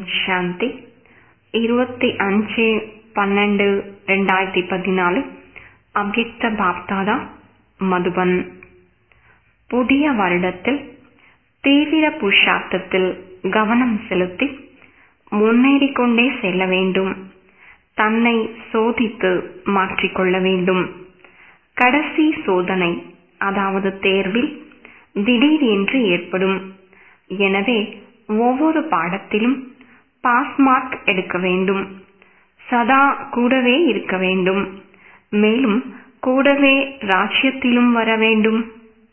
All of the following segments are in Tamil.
சாந்தி இருபத்தி அஞ்சு பன்னெண்டு ரெண்டாயிரத்தி பதினாலு அவ்யக்த பாப்தாதா மதுபன் புதிய வருடத்தில் தீவிர புருஷார்த்தத்தில் கவனம் செலுத்தி முன்னேறிக் கொண்டே செல்ல வேண்டும் தன்னை சோதித்து மாற்றிக்கொள்ள வேண்டும் கடைசி சோதனை அதாவது தேர்வில் திடீர் என்று ஏற்படும் எனவே ஒவ்வொரு பாடத்திலும் பாஸ் மார்க் எடுக்க வேண்டும் சதா கூடவே இருக்க வேண்டும் மேலும் கூடவே ராஜ்யத்திலும் வர வேண்டும்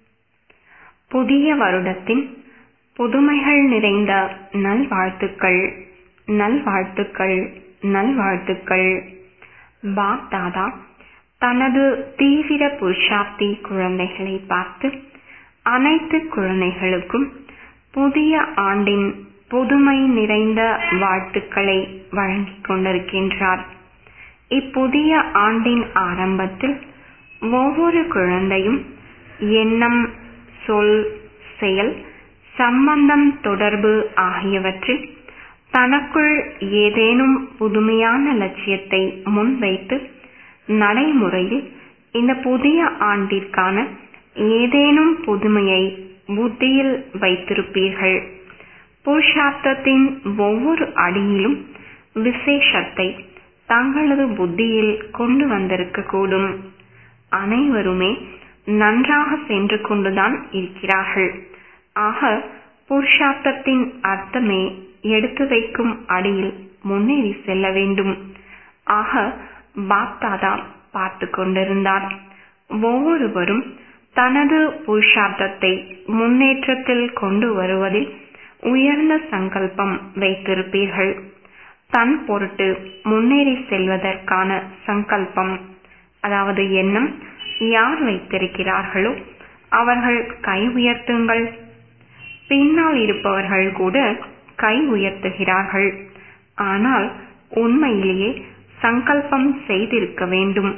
புதிய வருடத்தின் புதுமைகள் நிறைந்த நல்வாழ்த்துக்கள் நல்வாழ்த்துக்கள் நல்வாழ்த்துக்கள் பாப் தாதா தனது தீவிர புருஷார்த்தி குழந்தைகளை பார்த்து அனைத்து குழந்தைகளுக்கும் புதிய ஆண்டின் புதுமை நிறைந்த வாழ்த்துக்களை வழங்கிக் கொண்டிருக்கின்றார் இப்புதிய ஆண்டின் ஆரம்பத்தில் ஒவ்வொரு குழந்தையும் எண்ணம் சொல் செயல் சம்பந்தம் தொடர்பு ஆகியவற்றில் தனக்குள் ஏதேனும் புதுமையான லட்சியத்தை முன்வைத்து நடைமுறையில் இந்த புதிய ஆண்டிற்கான ஏதேனும் புதுமையை புத்தியில் வைத்திருப்பீர்கள் புருஷார்த்தத்தின் ஒவ்வொரு அடியிலும் விசேஷத்தை தங்களது புத்தியில் கொண்டு வந்திருக்கக்கூடும் அனைவருமே நன்றாக சென்று கொண்டுதான் இருக்கிறார்கள் ஆக புருஷார்த்தத்தின் அர்த்தமே எடுத்து வைக்கும் அடியில் முன்னேறி செல்ல வேண்டும் ஆக பாப்தாதா பார்த்து கொண்டிருந்தார் ஒவ்வொருவரும் தனது புருஷார்த்தத்தை முன்னேற்றத்தில் கொண்டு வருவதில் உயர்ந்த சங்கல்பம் வைத்திருப்பீர்கள் தன் பொருட்டு முன்னேறி செல்வதற்கான சங்கல்பம் அதாவது எண்ணம் யார் வைத்திருக்கிறார்களோ அவர்கள் கை உயர்த்துங்கள் பின்னால் இருப்பவர்கள் கூட கை உயர்த்துகிறார்கள் ஆனால் உண்மையிலேயே சங்கல்பம் செய்திருக்க வேண்டும்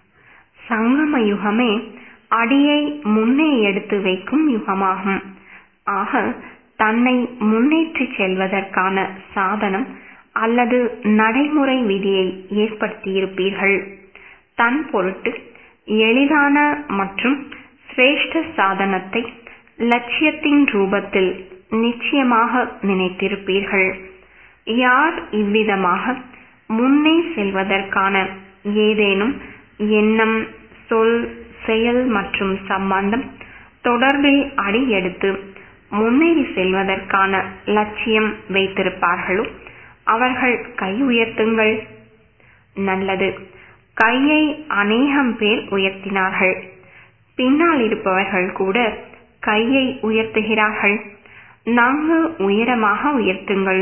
சங்கம யுகமே அடியை முன்னே எடுத்து வைக்கும் யுகமாகும் ஆக தன்னை முன்னேற்றி செல்வதற்கான சாதனம் அல்லது நடைமுறை விதியை ஏற்படுத்தியிருப்பீர்கள் தன் பொருட்டு எளிதான மற்றும் சிரேஷ்ட சாதனத்தை லட்சியத்தின் ரூபத்தில் நிச்சயமாக நினைத்திருப்பீர்கள் யார் இவ்விதமாக முன்னே செல்வதற்கான ஏதேனும் எண்ணம் சொல் செயல் மற்றும் சம்பந்தம் தொடர்பில் அடி எடுத்து முன்னேறி செல்வதற்கான லட்சியம் வைத்திருப்பார்களோ அவர்கள் கை உயர்த்துங்கள் நல்லது கையை அநேகம் பேர் உயர்த்தினார்கள் பின்னால் இருப்பவர்கள் கூட கையை உயர்த்துகிறார்கள் நன்கு உயரமாக உயர்த்துங்கள்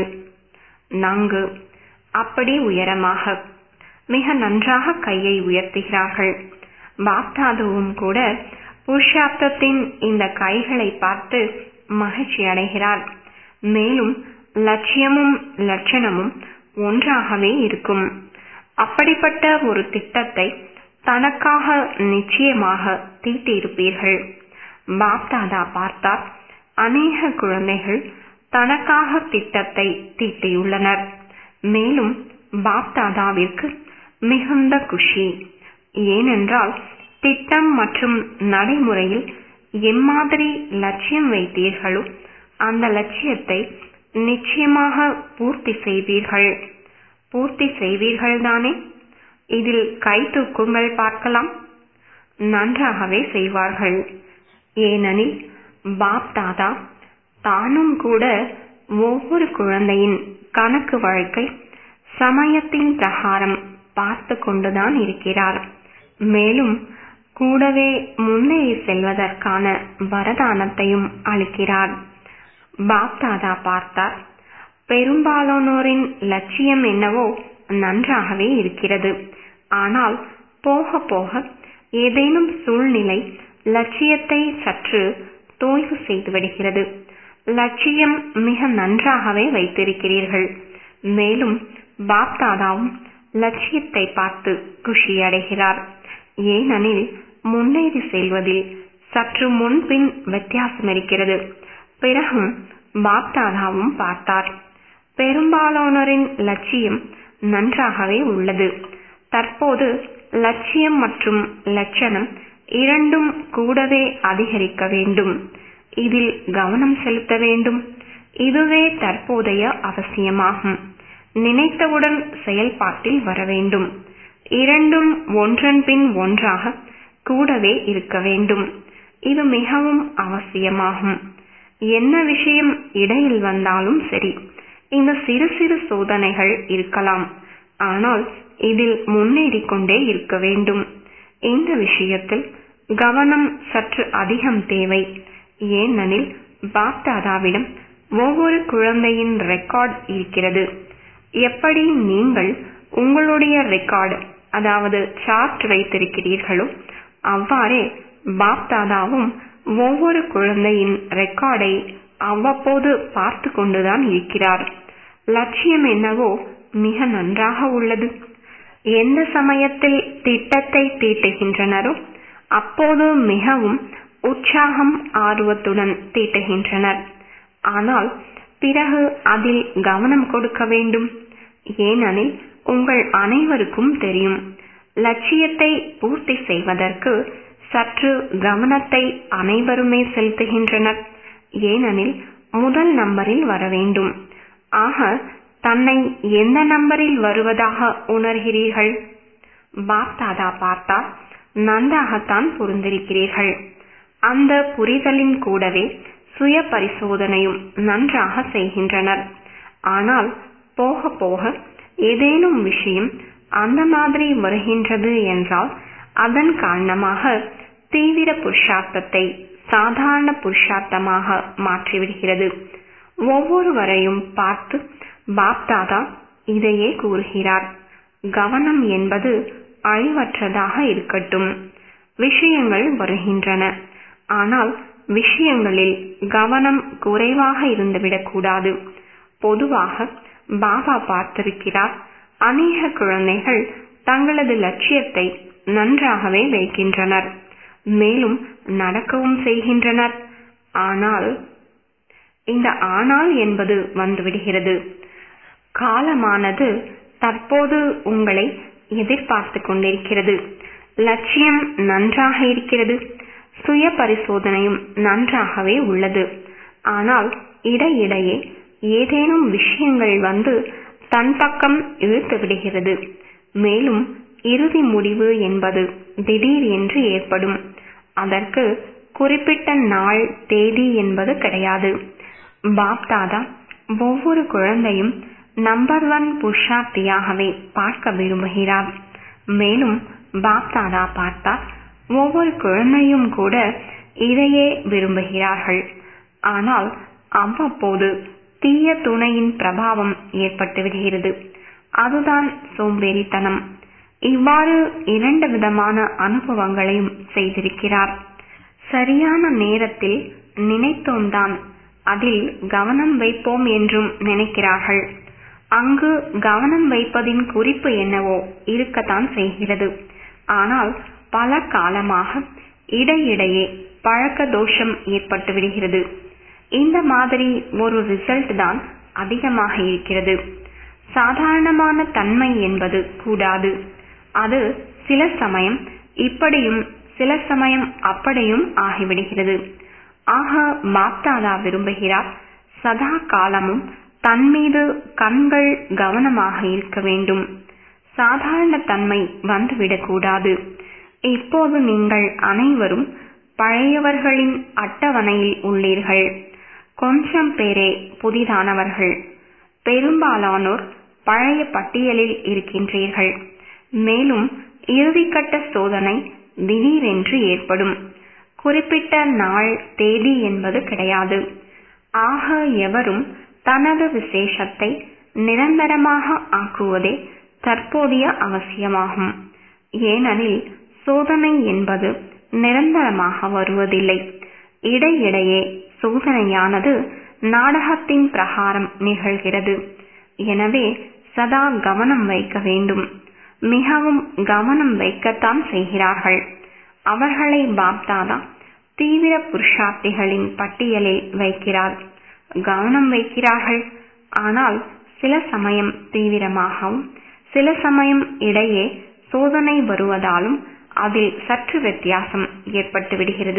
நன்கு அப்படி உயரமாக மிக நன்றாக கையை உயர்த்துகிறார்கள் பாப்தாதுவும் கூட புருஷார்த்தத்தின் இந்த கைகளை பார்த்து மகிழ்ச்சி அடைகிறார் மேலும் லட்சியமும் லட்சணமும் ஒன்றாகவே இருக்கும் அப்படிப்பட்ட ஒரு திட்டத்தை தனக்காக நிச்சயமாக தீட்டியிருப்பீர்கள் பாப்தாதா பார்த்தார் அநேக குழந்தைகள் தனக்காக திட்டத்தை தீட்டியுள்ளனர் மேலும் பாப்தாதாவிற்கு மிகுந்த குஷி ஏனென்றால் திட்டம் மற்றும் நடைமுறையில் எம்மாதிரி லட்சியம் வைத்தீர்களோ அந்த லட்சியத்தை நிச்சயமாக பூர்த்தி செய்வீர்கள் பூர்த்தி செய்வீர்கள் தானே இதில் கை தூக்குங்கள் பார்க்கலாம் நன்றாகவே செய்வார்கள் ஏனெனில் பாப் தாதா தானும் கூட ஒவ்வொரு குழந்தையின் கணக்கு வழக்கை சமயத்தின் பிரகாரம் பார்த்து கொண்டுதான் இருக்கிறார் மேலும் கூடவே முன்னேறி செல்வதற்கான வரதானத்தையும் அளிக்கிறார் பாப்தாதா பார்த்தார் பெரும்பாலானோரின் லட்சியம் என்னவோ நன்றாகவே இருக்கிறது ஆனால் போக போக ஏதேனும் சூழ்நிலை லட்சியத்தை சற்று தோய்வு செய்து விடுகிறது லட்சியம் மிக நன்றாகவே வைத்திருக்கிறீர்கள் மேலும் பாப்தாதாவும் லட்சியத்தை பார்த்து குஷியடைகிறார் ஏனெனில் முன்னேறி செல்வதில் சற்று முன்பின் வித்தியாசம் இருக்கிறது பிறகும் பாப்தாதாவும் பார்த்தார் பெரும்பாலானோரின் லட்சியம் நன்றாகவே உள்ளது தற்போது லட்சியம் மற்றும் லட்சணம் இரண்டும் கூடவே அதிகரிக்க வேண்டும் இதில் கவனம் செலுத்த வேண்டும் இதுவே தற்போதைய அவசியமாகும் நினைத்தவுடன் செயல்பாட்டில் வர வேண்டும் இரண்டும் ஒன்றன் பின் ஒன்றாக கூடவே இருக்க வேண்டும் இது மிகவும் அவசியமாகும் என்ன விஷயம் இடையில் வந்தாலும் சரி இந்த சிறு சிறு சோதனைகள் இருக்கலாம் ஆனால் இதில் முன்னேறிக் கொண்டே இருக்க வேண்டும் இந்த விஷயத்தில் கவனம் சற்று அதிகம் தேவை ஏனெனில் பாப்தாதாவிடம் ஒவ்வொரு குழந்தையின் ரெக்கார்ட் இருக்கிறது எப்படி நீங்கள் உங்களுடைய ரெக்கார்டு அதாவது சார்ட் வைத்திருக்கிறீர்களோ அவ்வாறே பாப்தாதாவும் ஒவ்வொரு குழந்தையின் ரெக்கார்டை அவ்வப்போது பார்த்து கொண்டுதான் இருக்கிறார் லட்சியம் என்னவோ மிக நன்றாக உள்ளது எந்த சமயத்தில் திட்டத்தை தீட்டுகின்றனரோ அப்போது மிகவும் உற்சாகம் ஆர்வத்துடன் தீட்டுகின்றனர் ஆனால் பிறகு அதில் கவனம் கொடுக்க வேண்டும் ஏனெனில் உங்கள் அனைவருக்கும் தெரியும் லட்சியத்தை பூர்த்தி செய்வதற்கு சற்று கவனத்தை அனைவருமே செலுத்துகின்றனர் ஏனெனில் முதல் நம்பரில் வர வேண்டும் ஆக தன்னை எந்த நம்பரில் வருவதாக உணர்கிறீர்கள் பாப்தாதா பார்த்தால் நன்றாகத்தான் புரிந்திருக்கிறீர்கள் அந்த புரிதலின் கூடவே சுய பரிசோதனையும் நன்றாக செய்கின்றனர் ஆனால் போக போக ஏதேனும் விஷயம் அந்த மாதிரி வருகின்றது என்றால் அதன் காரணமாக தீவிர புருஷார்த்தத்தை சாதாரண புருஷார்த்தமாக மாற்றிவிடுகிறது ஒவ்வொருவரையும் பார்த்து பாப்தாதா இதையே கூறுகிறார் கவனம் என்பது அழிவற்றதாக இருக்கட்டும் விஷயங்கள் வருகின்றன ஆனால் விஷயங்களில் கவனம் குறைவாக இருந்துவிடக்கூடாது பொதுவாக பாபா பார்த்திருக்கிறார் அநேக குழந்தைகள் தங்களது லட்சியத்தை நன்றாகவே வைக்கின்றனர் மேலும் நடக்கவும் செய்கின்றனர் ஆனால் இந்த ஆனால் என்பது வந்துவிடுகிறது காலமானது தற்போது உங்களை எதிர்பார்த்து கொண்டிருக்கிறது லட்சியம் நன்றாக இருக்கிறது சுய பரிசோதனையும் நன்றாகவே உள்ளது ஆனால் இடையிடையே ஏதேனும் விஷயங்கள் வந்து தன் பக்கம் இழுத்து விடுகிறது மேலும் இறுதி முடிவு என்பது திடீர் என்று ஏற்படும் அதற்கு குறிப்பிட்ட நாள் தேதி என்பது கிடையாது பாப்தாதா ஒவ்வொரு குழந்தையும் நம்பர் ஒன் புருஷார்த்தியாகவே பார்க்க விரும்புகிறார் மேலும் பாப்தாதா பார்த்தார் ஒவ்வொரு குழந்தையும் கூட இதையே விரும்புகிறார்கள் ஆனால் அவ்வப்போது தீய துணையின் பிரபாவம் ஏற்பட்டு விடுகிறது அதுதான் சோம்பேறித்தனம் இவ்வாறு இரண்டு விதமான அனுபவங்களையும் செய்திருக்கிறார் சரியான நேரத்தில் நினைத்தோம்தான் அதில் கவனம் வைப்போம் என்றும் நினைக்கிறார்கள் அங்கு கவனம் வைப்பதின் குறிப்பு என்னவோ இருக்கத்தான் செய்கிறது ஆனால் பல காலமாக இடையிடையே பழக்க தோஷம் ஏற்பட்டு விடுகிறது இந்த மாதிரி ஒரு ரிசல்ட் தான் அதிகமாக இருக்கிறது சாதாரணமான தன்மை என்பது கூடாது அது சில சமயம் இப்படியும் சில சமயம் அப்படியும் ஆகிவிடுகிறது ஆக மாப்தாதா விரும்புகிறார் சதா காலமும் தன் மீது கண்கள் கவனமாக இருக்க வேண்டும் சாதாரண தன்மை வந்துவிடக்கூடாது இப்போது நீங்கள் அனைவரும் பழையவர்களின் அட்டவணையில் உள்ளீர்கள் கொஞ்சம் பேரே புதிதானவர்கள் பெரும்பாலானோர் பழைய பட்டியலில் இருக்கின்றீர்கள் மேலும் இறுதிக்கட்ட சோதனை திடீரென்று ஏற்படும் குறிப்பிட்ட நாள் தேதி என்பது கிடையாது ஆக எவரும் தனது விசேஷத்தை நிரந்தரமாக ஆக்குவதே தற்போதைய அவசியமாகும் ஏனெனில் சோதனை என்பது நிரந்தரமாக வருவதில்லை இடையிடையே சோதனையானது நாடகத்தின் பிரகாரம் நிகழ்கிறது எனவே சதா கவனம் வைக்க வேண்டும் மிகவும் கவனம் வைக்கத்தான் செய்கிறார்கள் அவர்களை பாப்தாதா தீவிர புருஷார்த்திகளின் பட்டியலில் வைக்கிறார் கவனம் வைக்கிறார்கள் ஆனால் சில சமயம் தீவிரமாகவும் சில சமயம் இடையே சோதனை வருவதாலும் அதில் சற்று வித்தியாசம் ஏற்பட்டு விடுகிறது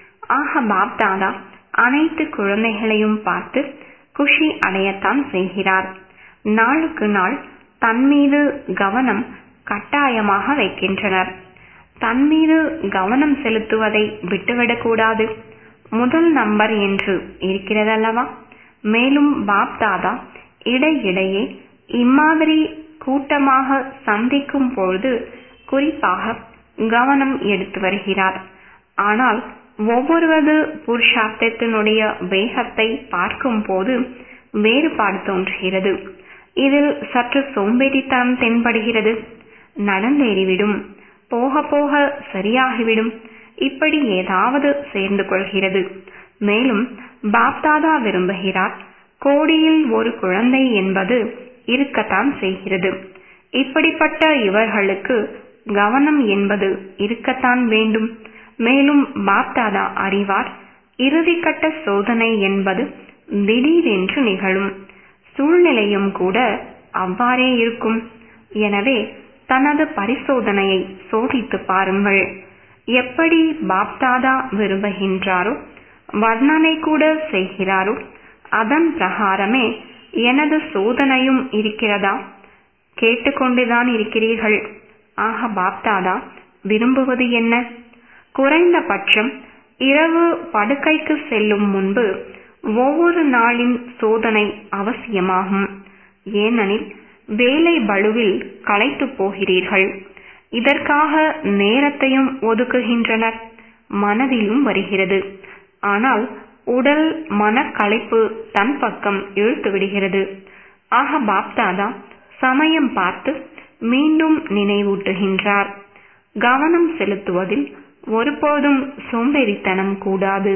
ஆக பாப்தாதா அனைத்து குழந்தைகளையும் பார்த்து குஷி அடையத்தான் செய்கிறார் நாளுக்கு நாள் தன்மீது கவனம் கட்டாயமாக வைக்கின்றனர் தன்மீது கவனம் செலுத்துவதை விட்டுவிடக்கூடாது முதல் நம்பர் என்று இருக்கிறதல்லவா மேலும் பாப்தாதா இடையிடையே இம்மாதிரி கூட்டமாக சந்திக்கும் பொழுது குறிப்பாக கவனம் எடுத்து வருகிறார் ஆனால் ஒவ்வொருவது புருஷார்த்தத்தினுடைய வேகத்தை பார்க்கும் போது வேறுபாடு தோன்றுகிறது இதில் சற்று சோம்பேறித்தனம் தென்படுகிறது நடந்தேறிவிடும் போக போக சரியாகிவிடும் இப்படி ஏதாவது சேர்ந்து கொள்கிறது மேலும் பாப்தாதா விரும்புகிறார் கோடியில் ஒரு குழந்தை என்பது இருக்கத்தான் செய்கிறது இப்படிப்பட்ட இவர்களுக்கு கவனம் என்பது இருக்கத்தான் வேண்டும் மேலும் பாப்தாதா அறிவார் இறுதிக்கட்ட சோதனை என்பது திடீரென்று நிகழும் சூழ்நிலையும் கூட அவ்வாறே இருக்கும் எனவே தனது பரிசோதனையை சோதித்து பாருங்கள் எப்படி பாப்தாதா விரும்புகின்றாரோ வர்ணனை கூட செய்கிறாரோ அதன் பிரகாரமே எனது சோதனையும் இருக்கிறதா கேட்டுக்கொண்டுதான் இருக்கிறீர்கள் ஆக பாப்தாதா விரும்புவது என்ன குறைந்தபட்சம் இரவு படுக்கைக்கு செல்லும் முன்பு ஒவ்வொரு நாளின் சோதனை அவசியமாகும் ஏனெனில் வேலை பளுவில் களைத்து போகிறீர்கள் இதற்காக நேரத்தையும் ஒதுக்குகின்றனர் மனதிலும் வருகிறது ஆனால் உடல் மனக்களைப்பு தன் பக்கம் இழுத்து விடுகிறது ஆக பாப்தாதா சமயம் பார்த்து மீண்டும் நினைவூட்டுகின்றார் கவனம் செலுத்துவதில் ஒருபோதும் சோம்பேறித்தனம் கூடாது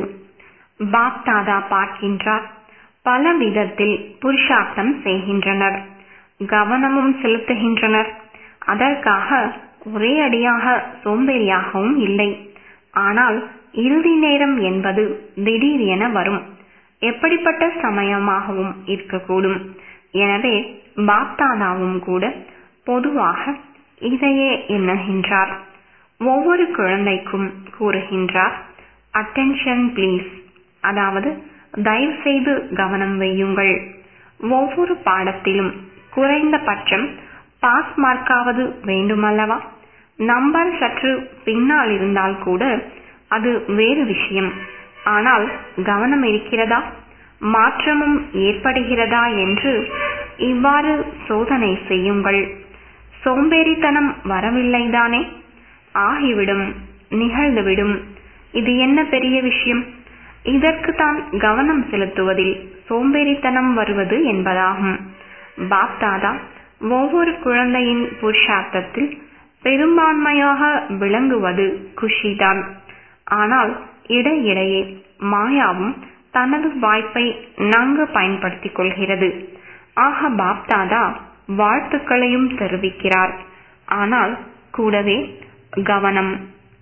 பாப்தாதா பார்க்கின்றார் பல விதத்தில் புருஷார்த்தம் செய்கின்றனர் கவனமும் செலுத்துகின்றனர் அதற்காக ஒரே அடியாக சோம்பேறியாகவும் இல்லை ஆனால் இறுதி நேரம் என்பது திடீர் என வரும் எப்படிப்பட்ட சமயமாகவும் இருக்கக்கூடும் எனவே பாப்தாதாவும் கூட பொதுவாக இதையே எண்ணுகின்றார் ஒவ்வொரு குழந்தைக்கும் கூறுகின்றார் அட்டென்ஷன் ப்ளீஸ் அதாவது தயவு செய்து கவனம் வையுங்கள் ஒவ்வொரு பாடத்திலும் குறைந்தபட்சம் பாஸ் மார்க்காவது வேண்டுமல்லவா நம்பர் சற்று பின்னால் இருந்தால் கூட அது வேறு விஷயம் ஆனால் கவனம் இருக்கிறதா மாற்றமும் ஏற்படுகிறதா என்று இவ்வாறு சோதனை செய்யுங்கள் சோம்பேறித்தனம் வரவில்லைதானே ஆகிவிடும் நிகழ்ந்துவிடும் இது என்ன பெரிய விஷயம் இதற்கு தான் கவனம் செலுத்துவதில் சோம்பேறித்தனம் வருவது என்பதாகும் பாப்தாதா ஒவ்வொரு குழந்தையின் புருஷார்த்தத்தில் பெரும்பான்மையாக விளங்குவது குஷிதான் ஆனால் இடையிடையே மாயாவும் தனது வாய்ப்பை நன்கு பயன்படுத்திக் கொள்கிறது ஆக பாப்தாதா வாழ்த்துக்களையும் தெரிவிக்கிறார் ஆனால் கூடவே கவனம்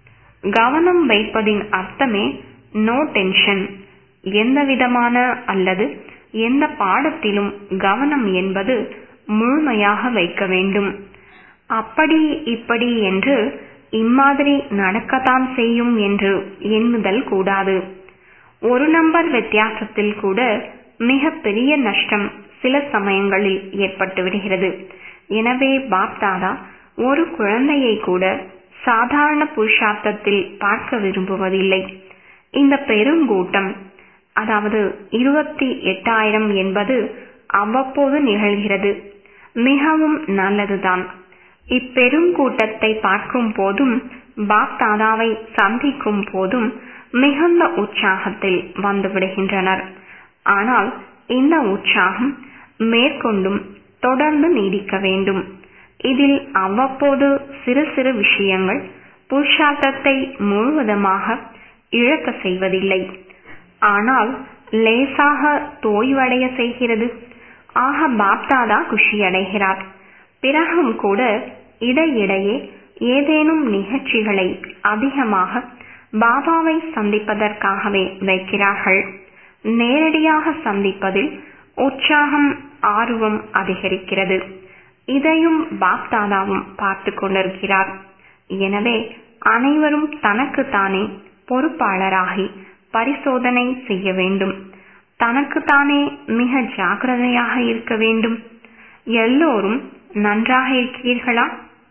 கவனம் வைப்பதின் அர்த்தமே நோ டென்ஷன் எந்த விதமான அல்லது எந்த பாடத்திலும் கவனம் என்பது முழுமையாக வைக்க வேண்டும் அப்படி இப்படி என்று இம்மாதிரி நடக்கத்தான் செய்யும் என்று எண்ணுதல் கூடாது ஒரு நம்பர் வித்தியாசத்தில் கூட மிக பெரிய நஷ்டம் சில சமயங்களில் ஏற்பட்டு விடுகிறது எனவே பாப்தாதா ஒரு குழந்தையை கூட சாதாரண புருஷார்த்தத்தில் பார்க்க விரும்புவதில்லை இந்த பெருங்கூட்டம் அதாவது இருபத்தி எட்டாயிரம் என்பது அவ்வப்போது நிகழ்கிறது மிகவும் நல்லதுதான் இப்பெருங்கூட்டத்தை பார்க்கும் போதும் பாப்தாதாவை சந்திக்கும் போதும் மிகுந்த உற்சாகத்தில் வந்து விடுகின்றனர் ஆனால் இந்த உற்சாகம் மேற்கொண்டும் தொடர்ந்து நீடிக்க வேண்டும் இதில் அவ்வப்போது சிறு சிறு விஷயங்கள் புருஷார்த்தத்தை முழுவதுமாக இழக்க செய்வதில்லை ஆனால் லேசாக தோய்வடைய செய்கிறது ஆக பாப்தாதா குஷியடைகிறார் பிறகும் கூட இடையிடையே ஏதேனும் நிகழ்ச்சிகளை அதிகமாக பாபாவை சந்திப்பதற்காகவே வைக்கிறார்கள் நேரடியாக சந்திப்பதில் உற்சாகம் ஆர்வம் அதிகரிக்கிறது இதையும் பாப்தாதாவும் பார்த்து கொண்டிருக்கிறார் எனவே அனைவரும் தனக்கு தானே பொறுப்பாளராகி பரிசோதனை செய்ய வேண்டும் தனக்கு தானே மிக ஜாக்கிரதையாக இருக்க வேண்டும் எல்லோரும் நன்றாக இருக்கிறீர்களா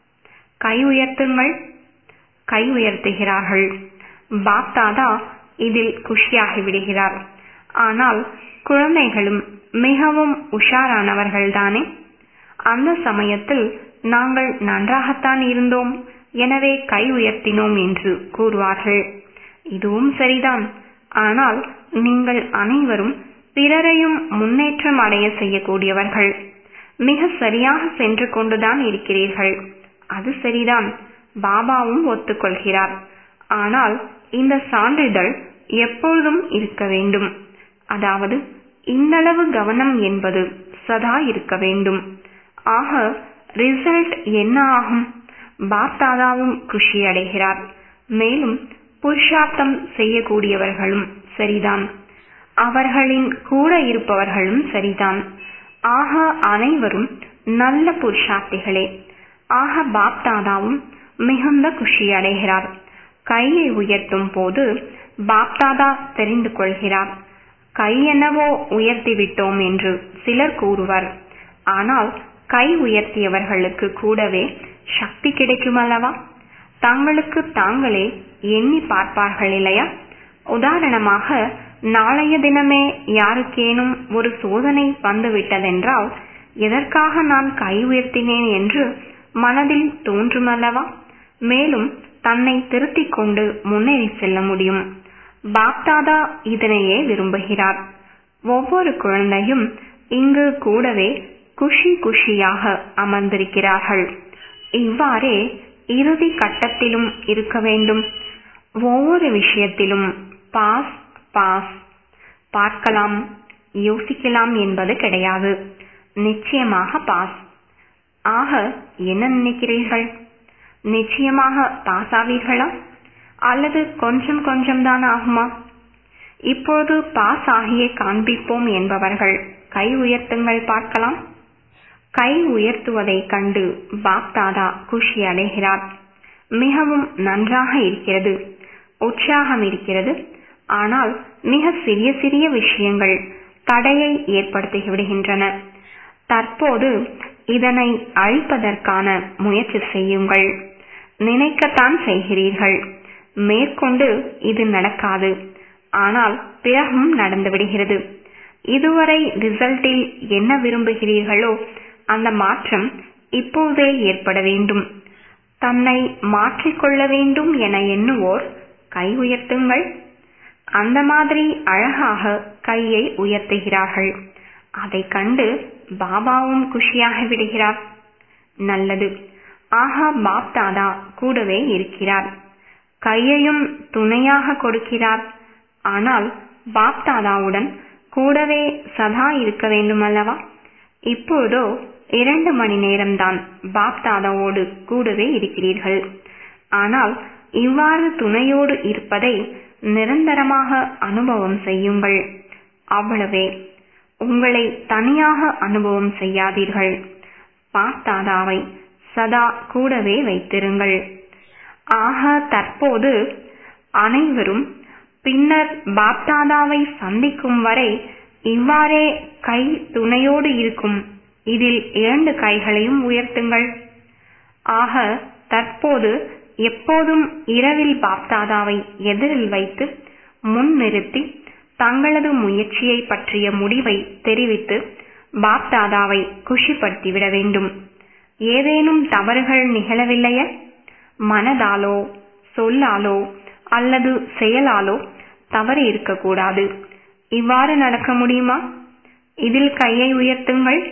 கை உயர்த்துங்கள் கை உயர்த்துகிறார்கள் பாப்தாதா இதில் குஷியாகி விடுகிறார் ஆனால் குழந்தைகளும் மிகவும் உஷாரானவர்கள்தானே அந்த சமயத்தில் நாங்கள் நன்றாகத்தான் இருந்தோம் எனவே கை உயர்த்தினோம் என்று கூறுவார்கள் இதுவும் சரிதான் ஆனால் நீங்கள் அனைவரும் பிறரையும் முன்னேற்றம் அடைய செய்யக்கூடியவர்கள் மிக சரியாக சென்று கொண்டுதான் இருக்கிறீர்கள் அது சரிதான் பாபாவும் ஒத்துக்கொள்கிறார் ஆனால் இந்த சான்றிதழ் எப்பொழுதும் இருக்க வேண்டும் அதாவது இந்தளவு கவனம் என்பது சதா இருக்க வேண்டும் ஆக ரிசல்ட் என்ன ஆகும் பாப்தாதாவும் குஷி அடைகிறார் மேலும் புருஷார்த்தம் செய்யக்கூடியவர்களும் சரிதான் அவர்களின் கூட இருப்பவர்களும் சரிதான் ஆக அனைவரும் நல்ல புருஷார்த்திகளே ஆக பாப்தாதாவும் மிகுந்த குஷி அடைகிறார் கையை உயர்த்தும் போது பாப்தாதா தெரிந்து கொள்கிறார் கை என்னவோ உயர்த்தி விட்டோம் என்று சிலர் கூறுவர் ஆனால் கை உயர்த்தியவர்களுக்கு கூடவே சக்தி கிடைக்கும் அல்லவா தங்களுக்கு தாங்களே எண்ணி பார்ப்பார்கள் இல்லையா உதாரணமாக நாளைய தினமே யாருக்கேனும் ஒரு சோதனை வந்துவிட்டதென்றால் எதற்காக நான் கை உயர்த்தினேன் என்று மனதில் தோன்றுமல்லவா மேலும் தன்னை திருத்திக் கொண்டு முன்னேறி செல்ல முடியும் பாப்தாதா இதனையே விரும்புகிறார் ஒவ்வொரு குழந்தையும் இங்கு கூடவே குஷி குஷியாக அமர்ந்திருக்கிறார்கள் இவ்வாறே இறுதி கட்டத்திலும் இருக்க வேண்டும் ஒவ்வொரு விஷயத்திலும் பாஸ் பாஸ் பார்க்கலாம் யோசிக்கலாம் என்பது கிடையாது நிச்சயமாக பாஸ் ஆக என்ன நினைக்கிறீர்கள் நிச்சயமாக பாஸ் ஆவீர்களா அல்லது கொஞ்சம் கொஞ்சம் தான் ஆகுமா இப்போது பாஸ் ஆகியே காண்பிப்போம் என்பவர்கள் கை உயர்த்துங்கள் பார்க்கலாம் கை உயர்த்துவதை கண்டு பாப்தாதா குஷி அடைகிறார் மிகவும் நன்றாக இருக்கிறது உற்சாகம் இருக்கிறது ஆனால் மிக சிறிய சிறிய விஷயங்கள் தடையை ஏற்படுத்தி விடுகின்றன தற்போது இதனை அழிப்பதற்கான முயற்சி செய்யுங்கள் நினைக்கத்தான் செய்கிறீர்கள் மேற்கொண்டு இது நடக்காது ஆனால் பிறகும் நடந்து விடுகிறது இதுவரை ரிசல்ட்டில் என்ன விரும்புகிறீர்களோ அந்த மாற்றம் இப்போதே ஏற்பட வேண்டும் தன்னை மாற்றிக்கொள்ள வேண்டும் என எண்ணுவோர் கை உயர்த்துங்கள் அந்த மாதிரி அழகாக கையை உயர்த்துகிறார்கள் அதை கண்டு பாபாவும் குஷியாக விடுகிறார் நல்லது ஆஹா பாப் தாதா கூடவே இருக்கிறார் கையையும் துணையாக கொடுக்கிறார் ஆனால் பாப் தாதாவுடன் கூடவே சதா இருக்க வேண்டும் அல்லவா இப்போதோ இரண்டு மணி நேரம்தான் பாப் தாதாவோடு கூடவே இருக்கிறீர்கள் ஆனால் இவ்வாறு துணையோடு இருப்பதை நிரந்தரமாக அனுபவம் செய்யுங்கள் அவ்வளவே உங்களை தனியாக அனுபவம் செய்யாதீர்கள் பாப்தாதாவை சதா கூடவே வைத்திருங்கள் ஆக தற்போது அனைவரும் பின்னர் பாப்தாதாவை சந்திக்கும் வரை இவ்வாறே கை துணையோடு இருக்கும் இதில் இரண்டு கைகளையும் உயர்த்துங்கள் ஆக தற்போது எப்போதும் இரவில் பாப்தாதாவை எதிரில் வைத்து முன் நிறுத்தி தங்களது முயற்சியை பற்றிய முடிவை தெரிவித்து பாப்தாதாவை குஷிப்படுத்திவிட வேண்டும் ஏதேனும் தவறுகள் நிகழவில்லையே மனதாலோ சொல்லாலோ அல்லது செயலாலோ தவறு இருக்கக்கூடாது இவ்வாறு நடக்க முடியுமா இதில் கையை உயர்த்துங்கள்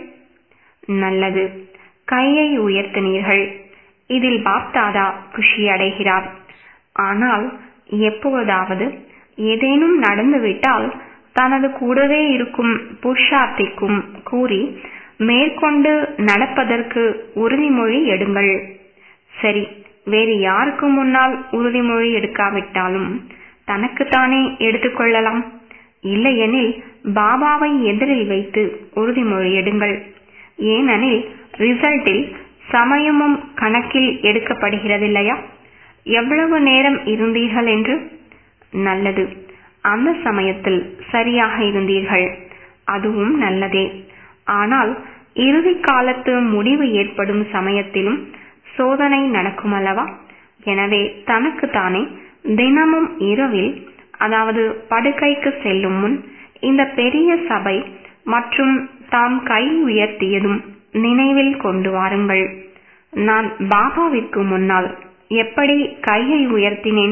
நல்லது கையை உயர்த்தினீர்கள் இதில் பாப்தாதா குஷி அடைகிறார் ஆனால் எப்போதாவது ஏதேனும் நடந்துவிட்டால் தனது கூடவே இருக்கும் புருஷார்த்திக்கும் கூறி மேற்கொண்டு நடப்பதற்கு உறுதிமொழி எடுங்கள் சரி வேறு யாருக்கு முன்னால் உறுதிமொழி எடுக்காவிட்டாலும் தனக்குத்தானே எடுத்துக்கொள்ளலாம் இல்லையெனில் பாபாவை எதிரில் வைத்து உறுதிமொழி எடுங்கள் ஏனெனில் ரிசல்ட்டில் சமயமும் கணக்கில் எடுக்கப்படுகிறதில்லையா எவ்வளவு நேரம் இருந்தீர்கள் என்று நல்லது அந்த சமயத்தில் சரியாக இருந்தீர்கள் அதுவும் நல்லதே ஆனால் இறுதி காலத்து முடிவு ஏற்படும் சமயத்திலும் சோதனை நடக்குமல்லவா எனவே தனக்கு தானே தினமும் இரவில் அதாவது படுக்கைக்கு செல்லும் முன் இந்த பெரிய சபை மற்றும் தாம் கை உயர்த்தியதும் நினைவில் கொண்டு வாருங்கள் நான் பாபாவிற்கு முன்னால் எப்படி கையை உயர்த்தினேன்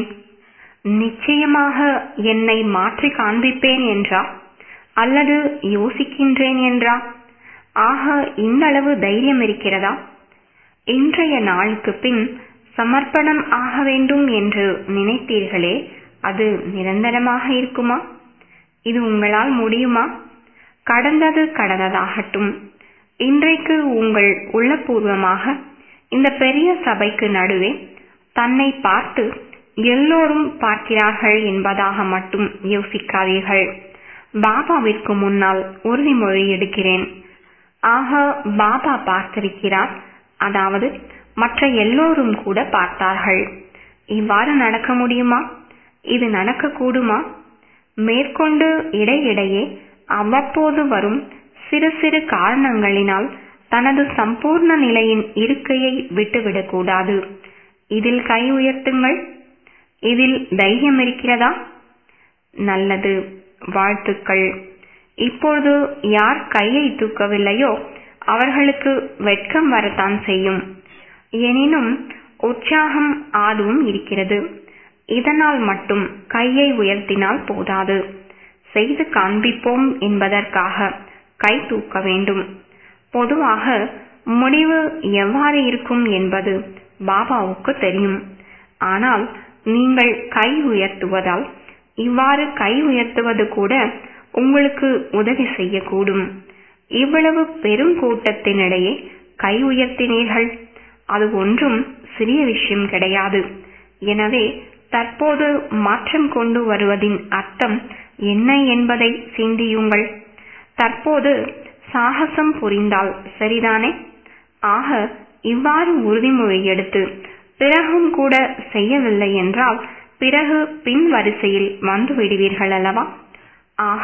நிச்சயமாக என்னை மாற்றி காண்பிப்பேன் என்றா அல்லது யோசிக்கின்றேன் என்றா ஆக இந்த அளவு தைரியம் இருக்கிறதா இன்றைய நாளுக்கு பின் சமர்ப்பணம் ஆக வேண்டும் என்று நினைத்தீர்களே அது நிரந்தரமாக இருக்குமா இது உங்களால் முடியுமா கடந்தது கடந்ததாகட்டும் இன்றைக்கு உங்கள் உள்ளபூர்வமாக இந்த பெரிய சபைக்கு நடுவே தன்னை பார்த்து எல்லோரும் பார்க்கிறார்கள் என்பதாக மட்டும் யோசிக்காதீர்கள் பாபாவிற்கு முன்னால் உறுதிமொழி எடுக்கிறேன் ஆக பாபா பார்த்திருக்கிறார் அதாவது மற்ற எல்லோரும் கூட பார்த்தார்கள் இவ்வாறு நடக்க முடியுமா இது நடக்கக்கூடுமா மேற்கொண்டு இடையிடையே அவ்வப்போது வரும் சிறு சிறு காரணங்களினால் தனது சம்பூர்ண நிலையின் இருக்கையை விட்டுவிடக்கூடாது இதில் கை உயர்த்துங்கள் இதில் தைரியம் இருக்கிறதா நல்லது வாழ்த்துக்கள் இப்பொழுது யார் கையை தூக்கவில்லையோ அவர்களுக்கு வெட்கம் வரத்தான் செய்யும் எனினும் உற்சாகம் ஆர்வம் இருக்கிறது இதனால் மட்டும் கையை உயர்த்தினால் போதாது செய்து காண்பிப்போம் என்பதற்காக கை தூக்க வேண்டும் பொதுவாக முடிவு எவ்வாறு இருக்கும் என்பது பாபாவுக்கு தெரியும் ஆனால் நீங்கள் கை உயர்த்துவதால் இவ்வாறு கை உயர்த்துவது கூட உங்களுக்கு உதவி செய்யக்கூடும் இவ்வளவு பெரும் கூட்டத்தினிடையே கை உயர்த்தினீர்கள் அது ஒன்றும் சிறிய விஷயம் கிடையாது எனவே தற்போது மாற்றம் கொண்டு வருவதின் அர்த்தம் என்ன என்பதை சிந்தியுங்கள் தற்போது சாகசம் புரிந்தால் சரிதானே ஆக இவ்வாறு உறுதிமொழி எடுத்து பிறகும் கூட செய்யவில்லை என்றால் பிறகு பின் வரிசையில் வந்து விடுவீர்கள் அல்லவா ஆக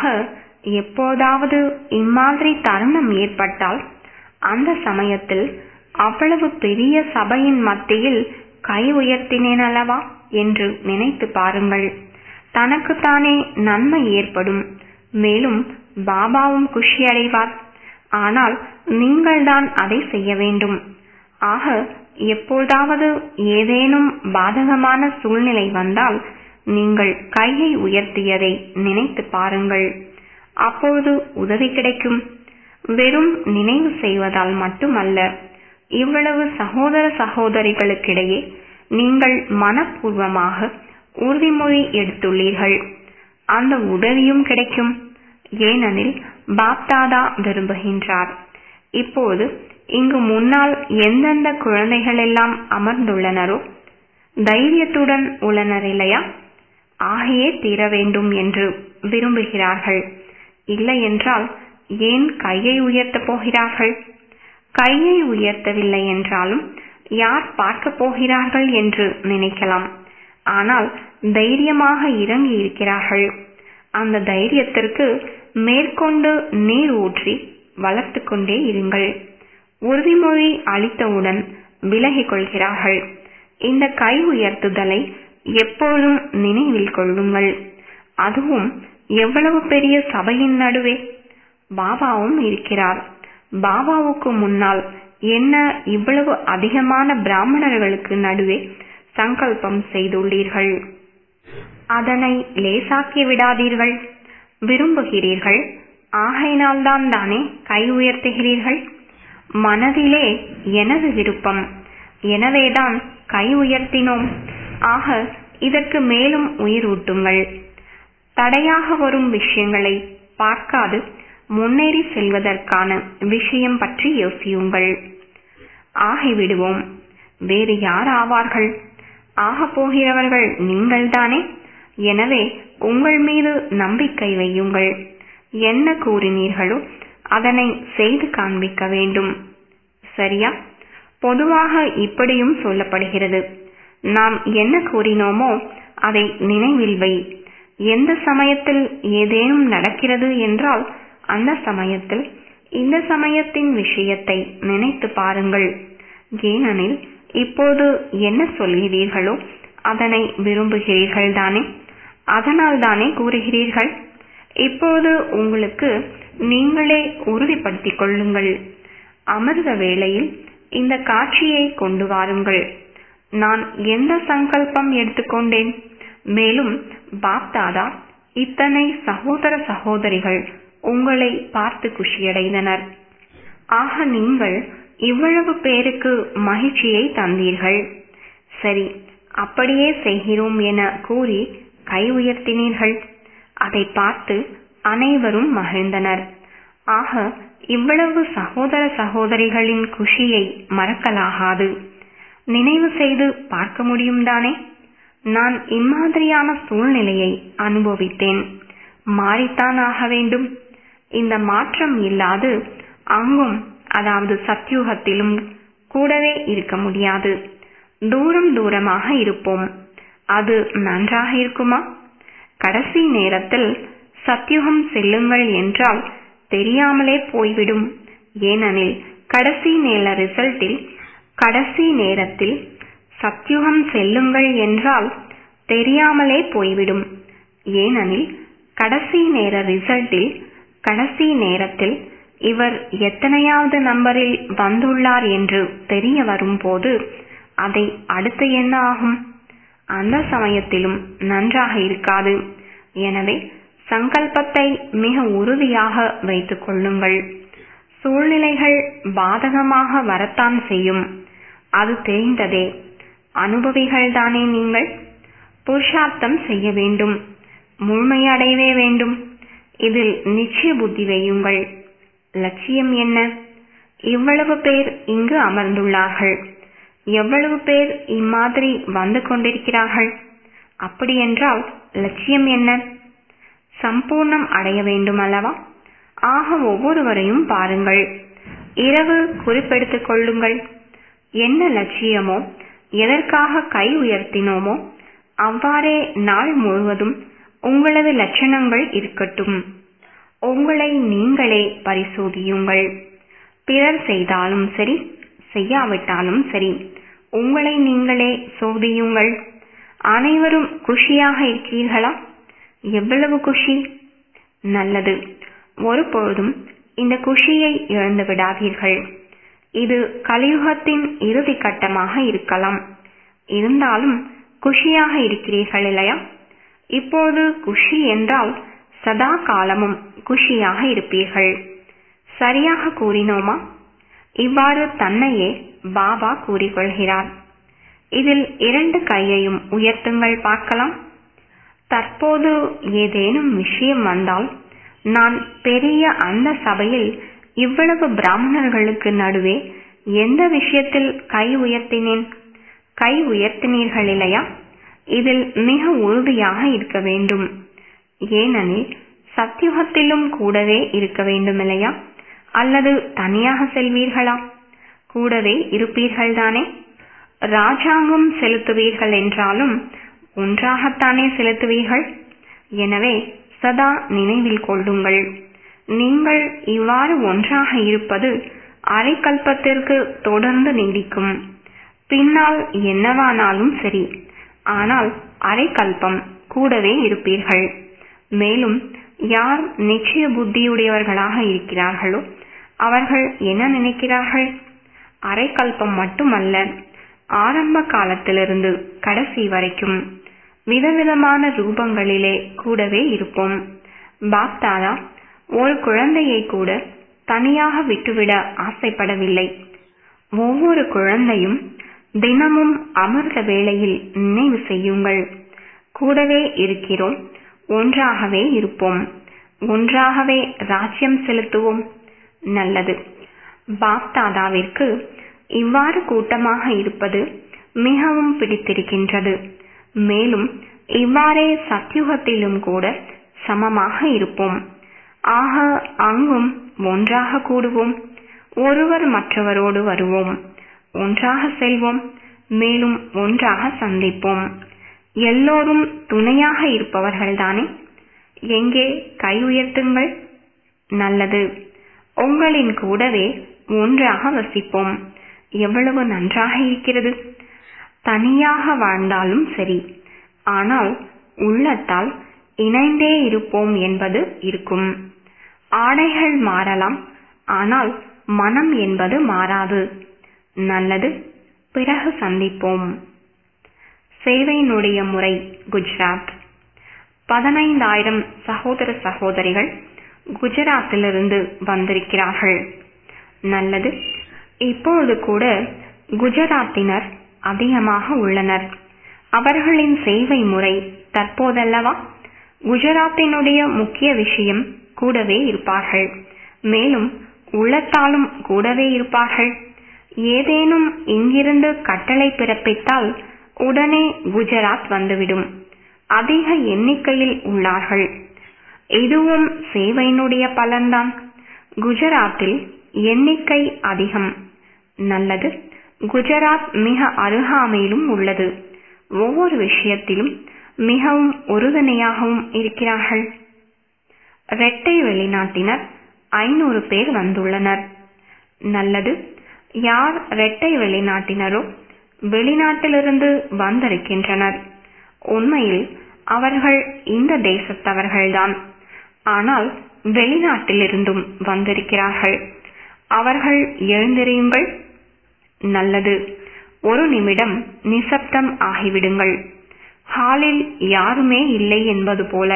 எப்போதாவது இம்மாதிரி தருணம் ஏற்பட்டால் அந்த சமயத்தில் அவ்வளவு பெரிய சபையின் மத்தியில் கை உயர்த்தினேன் அல்லவா என்று நினைத்து பாருங்கள் தனக்குத்தானே நன்மை ஏற்படும் மேலும் பாபாவும் குஷி அடைவார் ஆனால் நீங்கள்தான் அதை செய்ய வேண்டும் ஆக எப்போதாவது ஏதேனும் பாதகமான சூழ்நிலை வந்தால் நீங்கள் கையை உயர்த்தியதை நினைத்து பாருங்கள் அப்பொழுது உதவி கிடைக்கும் வெறும் நினைவு செய்வதால் மட்டுமல்ல இவ்வளவு சகோதர சகோதரிகளுக்கிடையே நீங்கள் மனப்பூர்வமாக உறுதிமொழி எடுத்துள்ளீர்கள் அந்த உதவியும் கிடைக்கும் ஏனெனில் பாப்தாதா விரும்புகின்றார் இப்போது இங்கு முன்னால் எந்தெந்த குழந்தைகள் எல்லாம் அமர்ந்துள்ளனரோ தைரியத்துடன் உள்ளனர் இல்லையா ஆகையே தீர வேண்டும் என்று விரும்புகிறார்கள் இல்லை என்றால் ஏன் கையை உயர்த்தப் போகிறார்கள் கையை உயர்த்தவில்லை என்றாலும் யார் பார்க்க போகிறார்கள் என்று நினைக்கலாம் ஆனால் தைரியமாக இறங்கி இருக்கிறார்கள் அந்த தைரியத்திற்கு மேற்கொண்டு நீர் ஊற்றி வளர்த்து கொண்டே இருங்கள் உறுதிமொழி அளித்தவுடன் விலகிக் கொள்கிறார்கள் இந்த கை உயர்த்துதலை எப்போதும் நினைவில் கொள்ளுங்கள் அதுவும் எவ்வளவு பெரிய சபையின் நடுவே பாபாவும் இருக்கிறார் பாபாவுக்கு முன்னால் என்ன இவ்வளவு அதிகமான பிராமணர்களுக்கு நடுவே சங்கல்பம் செய்துள்ளீர்கள் அதனை லேசாக்கி விடாதீர்கள் விரும்புகிறீர்கள் ஆகையினால்தான் தானே கை உயர்த்துகிறீர்கள் மனதிலே எனது விருப்பம் எனவேதான் கை உயர்த்தினோம் ஆக இதற்கு மேலும் உயிரூட்டுங்கள் தடையாக வரும் விஷயங்களை பார்க்காது முன்னேறி செல்வதற்கான விஷயம் பற்றி யோசியுங்கள் ஆகிவிடுவோம் வேறு யார் ஆவார்கள் ஆகப் போகிறவர்கள் நீங்கள்தானே எனவே உங்கள் மீது நம்பிக்கை வையுங்கள் என்ன கூறினீர்களோ அதனை செய்து காண்பிக்க வேண்டும் சரியா பொதுவாக இப்படியும் சொல்லப்படுகிறது நாம் என்ன கூறினோமோ அதை நினைவில் வை எந்த சமயத்தில் ஏதேனும் நடக்கிறது என்றால் அந்த சமயத்தில் இந்த சமயத்தின் விஷயத்தை நினைத்து பாருங்கள் ஏனெனில் இப்போது என்ன சொல்கிறீர்களோ அதனை விரும்புகிறீர்கள் தானே அதனால் தானே கூறுகிறீர்கள் இப்போது உங்களுக்கு நீங்களே உறுதிப்படுத்திக் கொள்ளுங்கள் அமிர்த வேளையில் இந்த காட்சியை கொண்டு வாருங்கள் நான் எந்த சங்கல்பம் எடுத்துக்கொண்டேன் மேலும் பாப்தாதா இத்தனை சகோதர சகோதரிகள் உங்களை பார்த்து குஷியடைந்தனர் ஆக நீங்கள் இவ்வளவு பேருக்கு மகிழ்ச்சியை தந்தீர்கள் சரி அப்படியே செய்கிறோம் என கூறி கை உயர்த்தினீர்கள் அதை பார்த்து அனைவரும் மகிழ்ந்தனர் ஆக இவ்வளவு சகோதர சகோதரிகளின் குஷியை மறக்கலாகாது நினைவு செய்து பார்க்க முடியும் தானே நான் இம்மாதிரியான சூழ்நிலையை அனுபவித்தேன் மாறித்தான் ஆக வேண்டும் இந்த மாற்றம் இல்லாது அங்கும் அதாவது சத்யுகத்திலும் கூடவே இருக்க முடியாது தூரம் தூரமாக இருப்போம் அது நன்றாக இருக்குமா கடைசி நேரத்தில் சத்யுகம் செல்லுங்கள் என்றால் தெரியாமலே போய்விடும் ஏனெனில் கடைசி நேர ரிசல்ட்டில் கடைசி நேரத்தில் சத்யுகம் செல்லுங்கள் என்றால் தெரியாமலே போய்விடும் ஏனெனில் கடைசி நேர ரிசல்ட்டில் கடைசி நேரத்தில் இவர் எத்தனையாவது நம்பரில் வந்துள்ளார் என்று தெரிய வரும்போது அதை அடுத்து என்ன ஆகும் அந்த சமயத்திலும் நன்றாக இருக்காது எனவே சங்கல்பத்தை மிக உறுதியாக வைத்துக் கொள்ளுங்கள் சூழ்நிலைகள் பாதகமாக வரத்தான் செய்யும் அது தெரிந்ததே அனுபவிகள் தானே நீங்கள் புருஷார்த்தம் செய்ய வேண்டும் முழுமையடையவே வேண்டும் இதில் நிச்சய புத்தி வையுங்கள் லட்சியம் என்ன இவ்வளவு பேர் இங்கு அமர்ந்துள்ளார்கள் எவ்வளவு பேர் இம்மாதிரி வந்து கொண்டிருக்கிறார்கள் அப்படியென்றால் லட்சியம் என்ன சம்பூர்ணம் அடைய வேண்டும் அல்லவா ஆக ஒவ்வொருவரையும் பாருங்கள் இரவு குறிப்பெடுத்துக் கொள்ளுங்கள் என்ன லட்சியமோ எதற்காக கை உயர்த்தினோமோ அவ்வாறே நாள் முழுவதும் உங்களது லட்சணங்கள் இருக்கட்டும் உங்களை நீங்களே பரிசோதியுங்கள் பிறர் செய்தாலும் சரி செய்யாவிட்டாலும் சரி உங்களை நீங்களே சோதியுங்கள் அனைவரும் குஷியாக இருக்கிறீர்களா எவ்வளவு குஷி நல்லது ஒருபொழுதும் இந்த குஷியை இழந்து விடாதீர்கள் இது கலியுகத்தின் இறுதி கட்டமாக இருக்கலாம் இருந்தாலும் குஷியாக இருக்கிறீர்கள் இல்லையா இப்போது குஷி என்றால் சதா காலமும் குஷியாக இருப்பீர்கள் சரியாக கூறினோமா இவ்வாறு தன்னையே பாபா கூறிக்கொள்கிறார் இதில் இரண்டு கையையும் உயர்த்துங்கள் பார்க்கலாம் தற்போது ஏதேனும் விஷயம் வந்தால் நான் பெரிய அந்த சபையில் இவ்வளவு பிராமணர்களுக்கு நடுவே எந்த விஷயத்தில் கை உயர்த்தினேன் கை உயர்த்தினீர்கள் இல்லையா இதில் மிக உறுதியாக இருக்க வேண்டும் ஏனெனில் சத்தியுகத்திலும் கூடவே இருக்க வேண்டும் இல்லையா அல்லது தனியாக செல்வீர்களா கூடவே இருப்பீர்கள் தானே ராஜாங்கம் செலுத்துவீர்கள் என்றாலும் ஒன்றாகத்தானே செலுத்துவீர்கள் எனவே சதா நினைவில் கொள்ளுங்கள் நீங்கள் இவ்வாறு ஒன்றாக இருப்பது அரை கல்பத்திற்கு தொடர்ந்து நீடிக்கும் பின்னால் என்னவானாலும் சரி ஆனால் அரை கல்பம் கூடவே இருப்பீர்கள் மேலும் யார் நிச்சய புத்தியுடையவர்களாக இருக்கிறார்களோ அவர்கள் என்ன நினைக்கிறார்கள் அரை கல்பம் மட்டுமல்ல ஆரம்ப காலத்திலிருந்து கடைசி வரைக்கும் விதவிதமான ரூபங்களிலே கூடவே இருப்போம் பாப்தாதா ஒரு குழந்தையை கூட தனியாக விட்டுவிட ஆசைப்படவில்லை ஒவ்வொரு குழந்தையும் தினமும் அமிர்த வேளையில் நினைவு செய்யுங்கள் கூடவே இருக்கிறோம் ஒன்றாகவே இருப்போம் ஒன்றாகவே ராஜ்யம் செலுத்துவோம் நல்லது பாப்தாதாவிற்கு இவ்வாறு கூட்டமாக இருப்பது மிகவும் பிடித்திருக்கின்றது மேலும் இவ்வாறே சத்யுகத்திலும் கூட சமமாக இருப்போம் ஆக அங்கும் ஒன்றாக கூடுவோம் ஒருவர் மற்றவரோடு வருவோம் ஒன்றாக செல்வோம் மேலும் ஒன்றாக சந்திப்போம் எல்லோரும் துணையாக இருப்பவர்கள்தானே எங்கே கை உயர்த்துங்கள் நல்லது உங்களின் கூடவே ஒன்றாக வசிப்போம் எவ்வளவு நன்றாக இருக்கிறது தனியாக வாழ்ந்தாலும் சரி ஆனால் உள்ளத்தால் இணைந்தே இருப்போம் என்பது இருக்கும் ஆடைகள் மாறலாம் ஆனால் மனம் என்பது மாறாது நல்லது பிறகு சந்திப்போம் சேவையினுடைய முறை குஜராத் பதினைந்தாயிரம் சகோதர சகோதரிகள் குஜராத்திலிருந்து வந்திருக்கிறார்கள் நல்லது இப்பொழுது கூட குஜராத்தினர் அதிகமாக உள்ளனர் அவர்களின் சேவை முறை தற்போதல்லவா குஜராத்தினுடைய முக்கிய விஷயம் கூடவே இருப்பார்கள் மேலும் உள்ளத்தாலும் கூடவே இருப்பார்கள் ஏதேனும் இங்கிருந்து கட்டளை பிறப்பித்தால் உடனே குஜராத் வந்துவிடும் அதிக எண்ணிக்கையில் உள்ளார்கள் இதுவும் சேவையினுடைய பலன்தான் குஜராத்தில் எண்ணிக்கை அதிகம் நல்லது குஜராத் மிக அருகாமையிலும் உள்ளது ஒவ்வொரு விஷயத்திலும் மிகவும் உறுதுணையாகவும் இருக்கிறார்கள் இரட்டை வெளிநாட்டினர் ஐநூறு பேர் வந்துள்ளனர் நல்லது யார் இரட்டை வெளிநாட்டினரோ வெளிநாட்டிலிருந்து வந்திருக்கின்றனர் உண்மையில் அவர்கள் இந்த தேசத்தவர்கள்தான் ஆனால் வெளிநாட்டிலிருந்தும் வந்திருக்கிறார்கள் அவர்கள் எழுந்திரியுங்கள் நல்லது ஒரு நிமிடம் நிசப்தம் ஆகிவிடுங்கள் ஹாலில் யாருமே இல்லை என்பது போல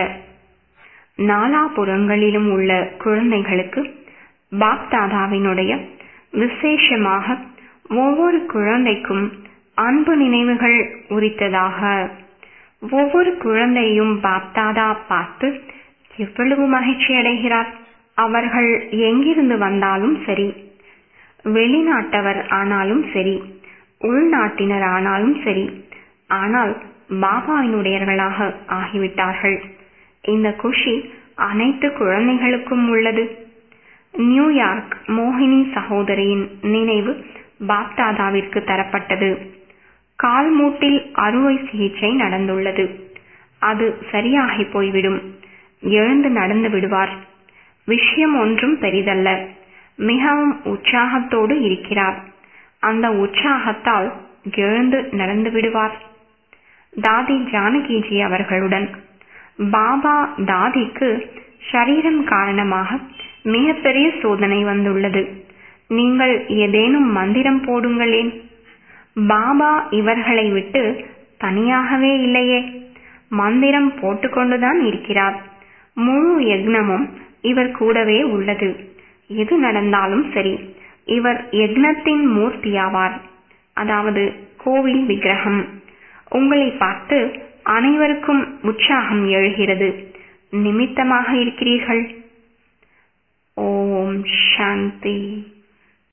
நாலாபுறங்களிலும் உள்ள குழந்தைகளுக்கு பாப்தாதாவினுடைய விசேஷமாக ஒவ்வொரு குழந்தைக்கும் அன்பு நினைவுகள் உரித்ததாக ஒவ்வொரு குழந்தையும் பாப்தாதா பார்த்து எவ்வளவு மகிழ்ச்சி அடைகிறார் அவர்கள் எங்கிருந்து வந்தாலும் சரி வெளிநாட்டவர் ஆனாலும் சரி உள்நாட்டினர் ஆனாலும் சரி ஆனால் பாபாவினுடையவர்களாக ஆகிவிட்டார்கள் இந்த குஷி அனைத்து குழந்தைகளுக்கும் உள்ளது நியூயார்க் மோகினி சகோதரியின் நினைவு பாப்தாதாவிற்கு தரப்பட்டது கால் மூட்டில் அறுவை சிகிச்சை நடந்துள்ளது அது சரியாகி போய்விடும் எழுந்து நடந்து விடுவார் விஷயம் ஒன்றும் பெரிதல்ல மிகவும் உற்சாகத்தோடு இருக்கிறார் அந்த உற்சாகத்தால் எழுந்து நடந்து விடுவார் தாதி ஜானகிஜி அவர்களுடன் பாபா தாதிக்கு சரீரம் காரணமாக மிகப்பெரிய சோதனை வந்துள்ளது நீங்கள் ஏதேனும் மந்திரம் போடுங்களேன் பாபா இவர்களை விட்டு தனியாகவே இல்லையே மந்திரம் போட்டுக்கொண்டுதான் இருக்கிறார் முழு யக்னமும் இவர் கூடவே உள்ளது எது நடந்தாலும் சரி இவர் யக்னத்தின் மூர்த்தியாவார் அதாவது கோவில் விக்கிரகம் உங்களை பார்த்து அனைவருக்கும் உற்சாகம் எழுகிறது நிமித்தமாக இருக்கிறீர்கள் ஓம் சாந்தி